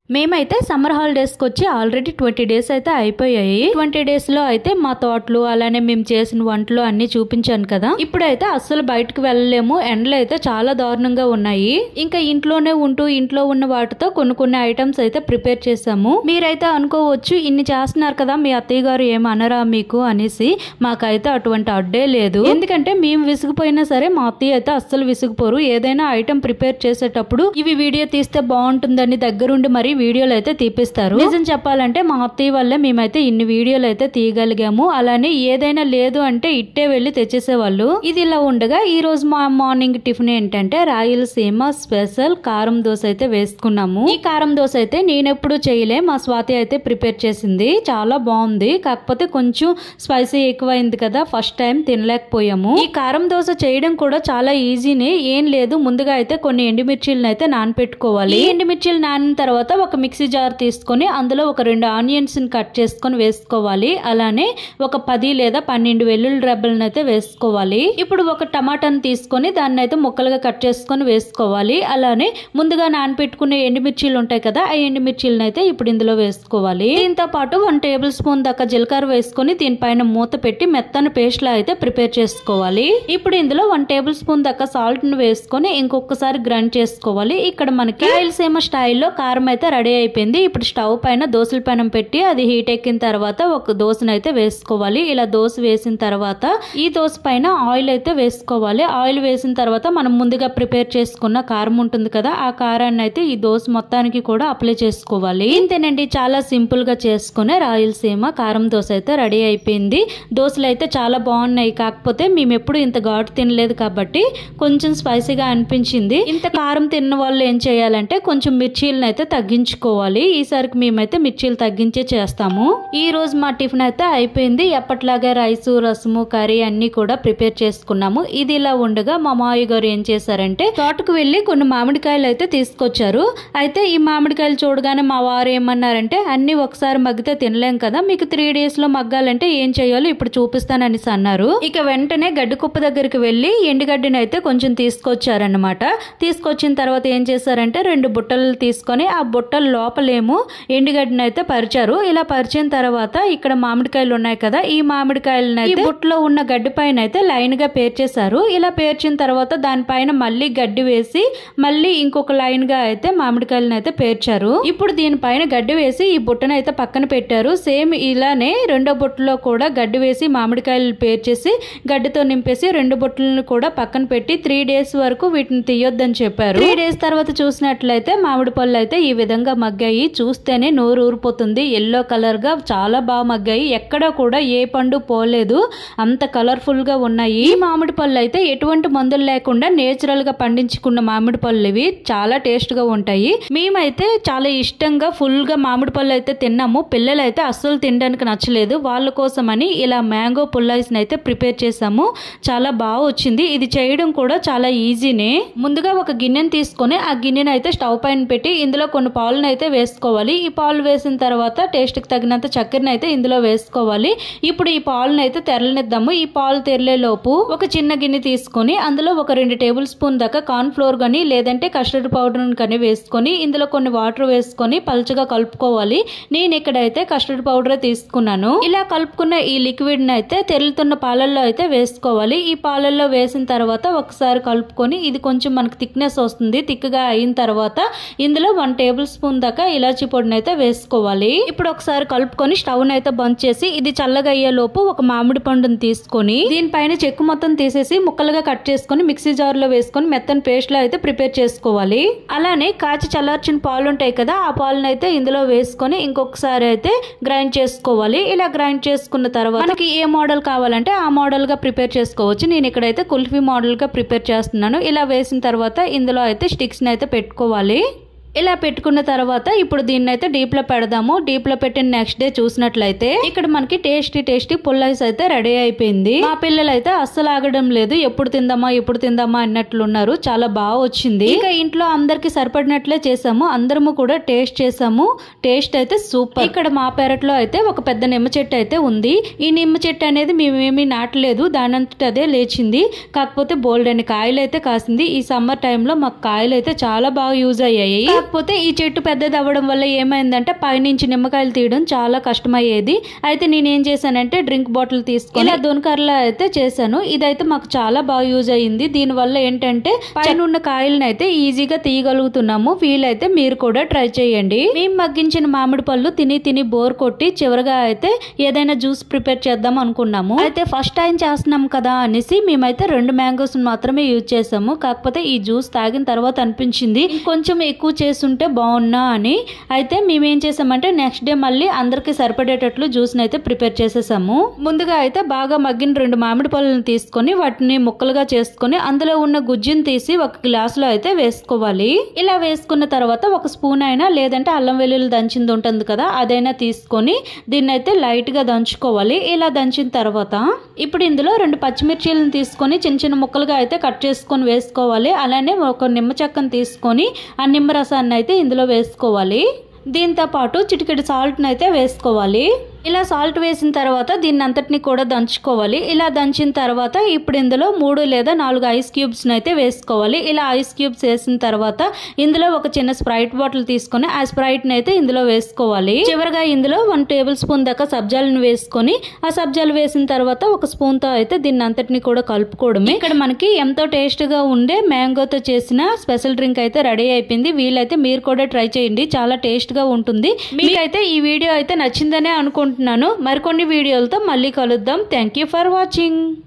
మేమైతే సమ్మర్ హాలిడేస్కి వచ్చి already twenty days అయితే అయిపోయాయి ట్వంటీ డేస్ లో అయితే మా తోటలు అలానే మేము చేసిన వంటలు అన్ని చూపించాను కదా ఇప్పుడైతే అస్సలు బయటకు వెళ్ళలేము ఎండలు అయితే చాలా దారుణంగా ఉన్నాయి ఇంకా ఇంట్లోనే ఉంటూ ఇంట్లో ఉన్న వాటితో కొన్ని కొన్ని ఐటమ్స్ అయితే ప్రిపేర్ చేసాము మీరైతే అనుకోవచ్చు ఇన్ని చేస్తున్నారు కదా మీ అత్తయ్య గారు ఏమనరా మీకు అనేసి మాకైతే అటువంటి అడ్డే లేదు ఎందుకంటే మేము విసిగిపోయినా సరే మా అత్తయ్య అయితే అస్సలు విసిగిపోరు ఏదైనా ఐటమ్ ప్రిపేర్ చేసేటప్పుడు ఇవి వీడియో తీస్తే బాగుంటుందని దగ్గరుండి మరి వీడియోలు అయితే తీపిస్తారు నిజం చెప్పాలంటే మా అత్తయ్య వల్లే మేమైతే ఇన్ని వీడియోలు అయితే తీయగలిగాము అలానే ఏదైనా లేదు అంటే ఇట్టే వెళ్లి తెచ్చేసేవాళ్ళు ఇది ఇలా ఉండగా ఈ రోజు మా మార్నింగ్ టిఫిన్ ఏంటంటే రాయలసీమ స్పెషల్ కారం దోశ అయితే వేసుకున్నాము ఈ కారం దోశ అయితే నేనెప్పుడు చేయలే మా స్వాతి అయితే ప్రిపేర్ చేసింది చాలా బాగుంది కాకపోతే కొంచెం స్పైసీ ఎక్కువైంది కదా ఫస్ట్ టైం తినలేకపోయాము ఈ కారం దోశ చేయడం కూడా చాలా ఈజీనే ఏం లేదు ముందుగా అయితే కొన్ని ఎండుమిర్చీలను అయితే నానపెట్టుకోవాలి ఈ ఎండుమిర్చీలు నానిన తర్వాత ఒక మిక్సీ జార్ తీసుకొని అందులో ఒక రెండు ఆనియన్స్ ని కట్ చేసుకొని వేసుకోవాలి అలానే ఒక పది లేదా పన్నెండు వెల్లుల్లి రెబ్బలను అయితే వేసుకోవాలి ఇప్పుడు ఒక టమాటాను తీసుకొని దాన్ని అయితే ముక్కలుగా కట్ చేసుకొని వేసుకోవాలి అలానే ముందుగా నానపెట్టుకునే ఎండుమిర్చీలు ఉంటాయి కదా ఆ ఎండుమిర్చీలను అయితే ఇప్పుడు ఇందులో వేసుకోవాలి దీంతో పాటు వన్ టేబుల్ స్పూన్ దాకా జీలకర్ర వేసుకొని దీనిపైన మూత పెట్టి మెత్తని పేస్ట్ లా అయితే ప్రిపేర్ చేసుకోవాలి ఇప్పుడు ఇందులో వన్ టేబుల్ స్పూన్ దాకా సాల్ట్ ను వేసుకొని ఇంకొకసారి గ్రైండ్ చేసుకోవాలి ఇక్కడ మనకి రాయలసీమ స్టైల్లో కారం అయితే రెడీ అయిపోయింది ఇప్పుడు స్టవ్ పైన దోశల పెనం పెట్టి అది హీట్ ఎక్కిన తర్వాత ఒక దోశను అయితే వేసుకోవాలి ఇలా దోశ వేసిన తర్వాత ఈ దోశ పైన ఆయిల్ అయితే వేసుకోవాలి ఆయిల్ వేసిన తర్వాత మనం ముందుగా ప్రిపేర్ చేసుకున్న కారం ఉంటుంది కదా ఆ కారాన్ని అయితే ఈ దోశ మొత్తానికి కూడా అప్లై చేసుకోవాలి ఇంతేనండి చాలా సింపుల్ గా చేసుకునే రాయలసీమ కారం దోశ అయితే రెడీ అయిపోయింది దోశలు అయితే చాలా బాగున్నాయి కాకపోతే మేము ఎప్పుడు ఇంత ఘాటు తినలేదు కాబట్టి కొంచెం స్పైసీగా అనిపించింది ఇంత కారం తిన్న వాళ్ళు ఏం చేయాలంటే కొంచెం మిర్చీలను అయితే తగ్గించుకోవాలి ఈసారికి మేమైతే మిర్చీలు తగ్గించే చేస్తాము ఈ రోజు మా టిఫిన్ అయితే అయిపోయింది ఎప్పట్లాగే రైస్ రసము కర్రీ అన్ని కూడా ప్రిపేర్ చేసుకున్నాము ఇది ఇలా ఉండగా మా మావయ్య గారు ఏం చేశారంటే తోటకు వెళ్ళి కొన్ని మామిడికాయలు అయితే తీసుకొచ్చారు అయితే ఈ మామిడికాయలు చూడగానే మా వారు ఏమన్నారంటే అన్ని ఒకసారి మగ్గితే తినలేం కదా మీకు త్రీ డేస్ లో మగ్గాలంటే ఏం చేయాలో ఇప్పుడు చూపిస్తాననేసి అన్నారు ఇక వెంటనే గడ్డి కుప్ప దగ్గరికి వెళ్ళి ఎండుగడ్డిని అయితే కొంచెం తీసుకొచ్చారనమాట తీసుకొచ్చిన తర్వాత ఏం చేశారంటే రెండు బుట్టలు తీసుకొని ఆ బుట్టల లోపలేమో ఎండుగడ్డిని అయితే పరిచారు ఇలా పరిచిన తర్వాత ఇక్కడ మామిడికాయలు ఉన్నాయి కదా ఈ మామిడికాయలను అయితే బుట్టలో ఉన్న గడ్డి పైన అయితే లైన్ గా పేర్చేశారు ఇలా పేర్చిన తర్వాత దానిపైన మళ్ళీ గడ్డి వేసి మళ్ళీ ఇంకొక లైన్ గా అయితే మామిడికాయలను అయితే పేర్చారు ఇప్పుడు దీనిపైన గడ్డి వేసి ఈ బుట్టను అయితే పక్కన పెట్టారు సేమ్ ఇలానే రెండో బుట్టలో కూడా గడ్డి వేసి మామిడికాయలు పేర్చేసి గడ్డితో నింపేసి రెండు బుట్టలను కూడా పక్కన పెట్టి త్రీ డేస్ వరకు వీటిని తీయొద్దని చెప్పారు త్రీ డేస్ తర్వాత చూసినట్లయితే మామిడి పళ్ళు అయితే ఈ విధంగా మగ్గాయి చూస్తేనే నోరు ఊరిపోతుంది ఎల్లో కలర్ గా చాలా బాగా మగ్గాయి ఎక్కడ కూడా ఏ పండు పోలేదు అంత కలర్ఫుల్ గా ఉన్నాయి ఈ మామిడి పళ్ళు అయితే ఎటువంటి మందులు లేకుండా నేచురల్ గా పండించుకున్న మామిడి పళ్ళు ఇవి చాలా టేస్ట్ గా ఉంటాయి మేమైతే చాలా ఇష్టంగా ఫుల్ గా మామిడి పళ్ళు అయితే తిన్నాము పిల్లలు అయితే అస్సలు తినడానికి నచ్చలేదు వాళ్ళ కోసమని ఇలా మ్యాంగో పుల్లైస్ అయితే ప్రిపేర్ చేసాము చాలా బాగా వచ్చింది ఇది చేయడం కూడా చాలా ఈజీనే ముందుగా ఒక గిన్నెని తీసుకొని ఆ గిన్నెని అయితే స్టవ్ పైన పెట్టి ఇందులో కొన్ని పాలను అయితే వేసుకోవాలి ఈ పాలు వేసిన తర్వాత టేస్ట్ కి తగినంత చక్కెరని అయితే ఇందులో వేసుకోవాలి ఇప్పుడు ఈ పాలను అయితే తెరలనిద్దాము ఈ పాలు తెరలే లోపు ఒక చిన్న గిన్నె తీసుకొని అందులో ఒక రెండు టేబుల్ స్పూన్ దాకా కార్న్ ఫ్లోర్ కానీ లేదంటే కస్టర్డ్ పౌడర్ కానీ వేసుకొని ఇందులో కొన్ని వాటర్ వేసుకొని పలుచగా కలుపుకోవాలి నేను ఇక్కడైతే కస్టర్డ్ పౌడర్ తీసుకున్నాను ఇలా కలుపుకున్న ఈ లిక్విడ్ ని అయితే తెరులుతున్న పాలల్లో అయితే వేసుకోవాలి ఈ పాలల్లో వేసిన తర్వాత ఒకసారి కలుపుకొని ఇది కొంచెం మనకు థిక్నెస్ వస్తుంది థిక్ గా అయిన తర్వాత ఇందులో వన్ టేబుల్ స్పూన్ దాకా ఇలాచీ పొడిని అయితే వేసుకోవాలి ఇప్పుడు ఒకసారి కలుపుకొని స్టవ్ అయితే బంద్ చేసి ఇది చల్లగా అయ్యే లోపు ఒక మామిడి పండుని తీసుకొని దీనిపైన చెక్కు మొత్తం తీసేసి ముక్కలుగా కట్ చేసుకొని మిక్సీ జార్ లో వేసుకొని మెత్తని పేస్ట్ లో అయితే ప్రిపేర్ చేసుకోవాలి అలానే కాచి చల్లార్చిన పాలు ఉంటాయి కదా ఆ పాలను అయితే ఇందులో వేసుకొని ఇంకొకసారి అయితే గ్రైండ్ చేసుకోవాలి ఇలా గ్రైండ్ చేసుకున్న తర్వాత మనకి ఏ మోడల్ కావాలంటే ఆ మోడల్ గా ప్రిపేర్ చేసుకోవచ్చు నేను ఇక్కడైతే కుల్ఫీ మోడల్ గా ప్రిపేర్ చేస్తున్నాను ఇలా వేసిన తర్వాత ఇందులో అయితే స్టిక్స్ ని అయితే పెట్టుకోవాలి ఇలా పెట్టుకున్న తర్వాత ఇప్పుడు దీన్ని అయితే డీప్ లో పెడదాము డీప్ లో పెట్టిన నెక్స్ట్ డే చూసినట్లయితే ఇక్కడ మనకి టేస్టీ టేస్టీ పుల్లైస్ అయితే రెడీ అయిపోయింది మా పిల్లలు అయితే అస్సలు ఆగడం లేదు ఎప్పుడు తిందామా ఎప్పుడు తిందామా అన్నట్లున్నారు చాలా బాగా వచ్చింది ఇంకా ఇంట్లో అందరికి సరిపడినట్లే చేసాము అందరము కూడా టేస్ట్ చేసాము టేస్ట్ అయితే సూపర్ ఇక్కడ మా పెరట్లో అయితే ఒక పెద్ద నిమ్మ చెట్టు అయితే ఉంది ఈ నిమ్మ చెట్టు అనేది మేమేమీ నాటలేదు దానంతట అదే లేచింది కాకపోతే బోల్డ్ అని కాయలు అయితే కాసింది ఈ సమ్మర్ టైంలో మాకు కాయలు అయితే చాలా బాగా యూజ్ అయ్యాయి కాకపోతే ఈ చెట్టు పెద్దది అవ్వడం వల్ల ఏమైందంటే పైనుంచి నిమ్మకాయలు తీయడం చాలా కష్టమయ్యేది అయితే నేను ఏం చేశానంటే డ్రింక్ బాటిల్ తీసుకొని ఇలా దొనకర్లా అయితే చేశాను ఇదైతే మాకు చాలా బాగా యూజ్ అయ్యింది దీని వల్ల ఏంటంటే పైన ఉన్న కాయలను అయితే ఈజీగా తీయగలుగుతున్నాము వీలైతే మీరు కూడా ట్రై చేయండి మేము మగ్గించిన మామిడి పళ్ళు తిని తిని బోర్ కొట్టి చివరిగా అయితే ఏదైనా జ్యూస్ ప్రిపేర్ చేద్దాం అనుకున్నాము అయితే ఫస్ట్ టైం చేస్తున్నాం కదా అనేసి మేమైతే రెండు మ్యాంగోస్ మాత్రమే యూజ్ చేసాము కాకపోతే ఈ జ్యూస్ తాగిన తర్వాత అనిపించింది కొంచెం ఎక్కువ చేసుంటే బాగున్నా అని అయితే మేము ఏం చేసామంటే నెక్స్ట్ డే మళ్ళీ అందరికి సరిపడేటట్లు జ్యూస్ అయితే ప్రిపేర్ చేసేసాము ముందుగా అయితే బాగా మగ్గిన రెండు మామిడి పళ్ళని తీసుకొని వాటిని ముక్కలుగా చేసుకొని అందులో ఉన్న గుజ్జుని తీసి ఒక గ్లాసులో అయితే వేసుకోవాలి ఇలా వేసుకున్న తర్వాత ఒక స్పూన్ అయినా లేదంటే అల్లం వెల్లుల్లి దంచింది ఉంటుంది కదా అదైనా తీసుకొని దీన్ని అయితే లైట్ గా దంచుకోవాలి ఇలా దంచిన తర్వాత ఇప్పుడు ఇందులో రెండు పచ్చిమిర్చీలను తీసుకొని చిన్న చిన్న ముక్కలుగా అయితే కట్ చేసుకొని వేసుకోవాలి అలానే ఒక నిమ్మ చెక్కను తీసుకొని ఆ నిమ్మరసాన్ని అయితే ఇందులో వేసుకోవాలి దీంతో పాటు చిటికెడు సాల్ట్ని అయితే వేసుకోవాలి ఇలా సాల్ట్ వేసిన తర్వాత దీన్ని అంతటిని కూడా దంచుకోవాలి ఇలా దంచిన తర్వాత ఇప్పుడు ఇందులో మూడు లేదా నాలుగు ఐస్ క్యూబ్స్ అయితే వేసుకోవాలి ఇలా ఐస్ క్యూబ్స్ వేసిన తర్వాత ఇందులో ఒక చిన్న స్ప్రైట్ బాటిల్ తీసుకొని ఆ స్ప్రైట్ ని అయితే ఇందులో వేసుకోవాలి చివరిగా ఇందులో వన్ టేబుల్ స్పూన్ దాకా సబ్జాలను వేసుకొని ఆ సబ్జాలు వేసిన తర్వాత ఒక స్పూన్ తో అయితే దీన్ని అంతటిని కూడా కలుపుకోవడమే ఇక్కడ మనకి ఎంతో టేస్ట్ గా ఉండే మ్యాంగోతో చేసిన స్పెషల్ డ్రింక్ అయితే రెడీ అయిపోయింది వీలైతే మీరు కూడా ట్రై చేయండి చాలా టేస్ట్ గా ఉంటుంది మీకైతే ఈ వీడియో అయితే నచ్చిందనే అనుకుంటున్నాను మరికొన్ని వీడియోలతో మళ్ళీ కలుద్దాం థ్యాంక్ యూ ఫర్ వాచింగ్